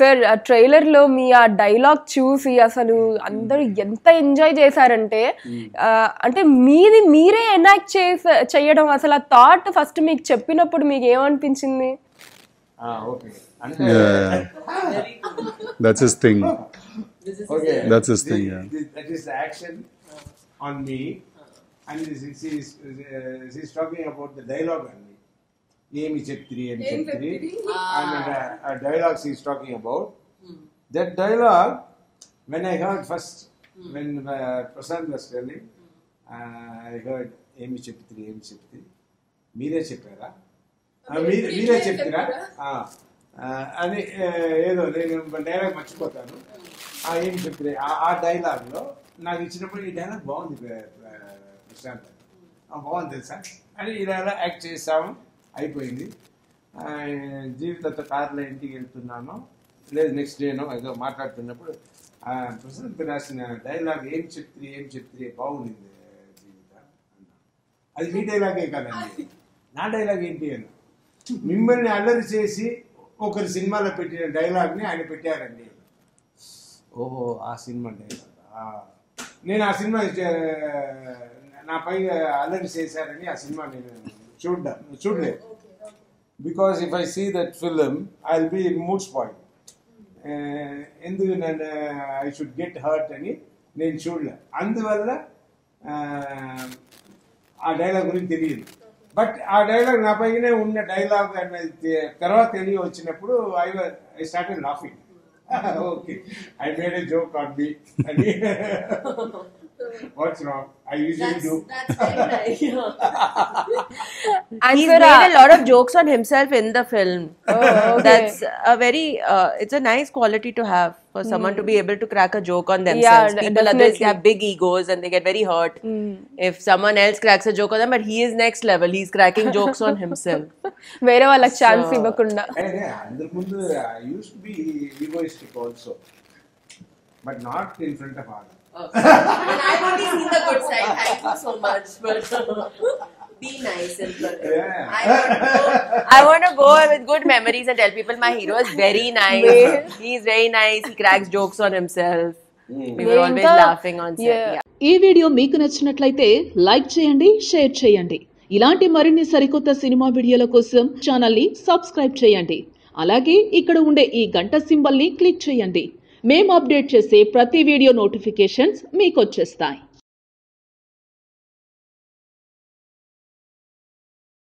Sir ఆ trailer లో మీ ఆ డైలాగ్ చూసి అసలు అందరూ ఎంత ఎంజాయ్ చేశారంటే ఆ, అంటే మీది మీరే ఎనాక్ట్ చేస చేయడం అసలు ఆ థాట్ ఫస్ట్ మీకు చెప్పినప్పుడు మీకు ఏమనిపించింది ఓకే అంటే That's his thing. Okay That's his thing, yeah. That is the action on me and this is talking about the dialogue అండి ఏమి చెప్తిరి అని చెప్తిరి and dialogues is talking about that dialogue when I heard first when Prashanth was telling I heard ఏమి చెప్తిరి ఏమి చెప్తిరి మీరే చెప్పారా ఆ, మీరే మీరే చెప్తారా ఆ, ఆ, అని ఆ, ఏదో నేను డైలాగ్ మర్చిపోతాను ఆ, ఏం చెప్తే ఆ డైలాగ్లో నాకు ఇచ్చినప్పుడు ఈ డైలాగ్ బాగుంది ప్ర- ప్ర- ప్రశాంత్ ఆ, బాగుంది తెలుసా అని ఇలా ఇలా యాక్ట్ చేసాము అయిపోయింది ఆ, జీవితంతో కార్లో ఇంటికి వెళ్తున్నాను లేదు నెక్స్ట్ డేనో ఏదో మాట్లాడుతున్నప్పుడు ఆ, ప్రశాంత్ రాసిన డైలాగ్ ఏం చెప్తే ఏం చెప్తే బాగుంది జీవిత అన్నా అది మీ డైలాగే కదండి నా డైలాగ్ ఏంటి అని మిమ్మల్ని అల్లరి చేసి ఒకరి సినిమాలో పెట్టిన డైలాగ్ ని ఆయన పెట్టారండి ఓహో ఆ సినిమా డైలాగ్ ఆ. నేను ఆ సినిమా చే- నా పై అల్లరి చేశారని ఆ సినిమా నేను చూడ చూడలేదు because if I see that film I will be mood spoil ఎందుకు నేను ఐ షుడ్ గెట్ హర్ట్ అని నేను చూడలే అందువల్ల ఆ, ఆ డైలాగ్ గురించి తెలియదు బట్ ఆ డైలాగ్ నా పైనే ఉన్న డైలాగ్ అనేది తె- తర్వాత తెలియ వచ్చినప్పుడు I I started laughing okay I made a joke on be అని what's wrong I usually do That's very nice. And He's sir, made ఆ- a lot of jokes on himself in the film. okay. That's a very, uh, it's a nice quality to have for someone to be able to crack a joke on themselves. de- People others definitely. have big egos and they get very hurt if someone else cracks a joke on them, but he is next level. He's cracking jokes on himself. వేరే వాళ్ళకి chance So- ఇవ్వకుండా అదే అందరి ముందు I use to be egoistic also but not in front of all and I've only seen the good side. Thank you so much. But be nice in front of Yeah. I want to go. I want to go with good memories and tell people my hero is very nice. He's very nice. He cracks jokes on himself. We were always ఇంకా- laughing on set. Yeah. Yeah. ఈ video మీకు నచ్చినట్లయితే like చేయండి share చేయండి ఇలాంటి మరిన్ని సరికొత్త cinema వీడియోల కోసం ఛానల్ ని సబ్స్క్రైబ్ చేయండి అలాగే ఇక్కడ ఉండే ఈ గంట సింబల్ ని క్లిక్ చేయండి మేము అప్డేట్ చేసే ప్రతి వీడియో నోటిఫికేషన్స్ మీకు వచ్చేస్తాయి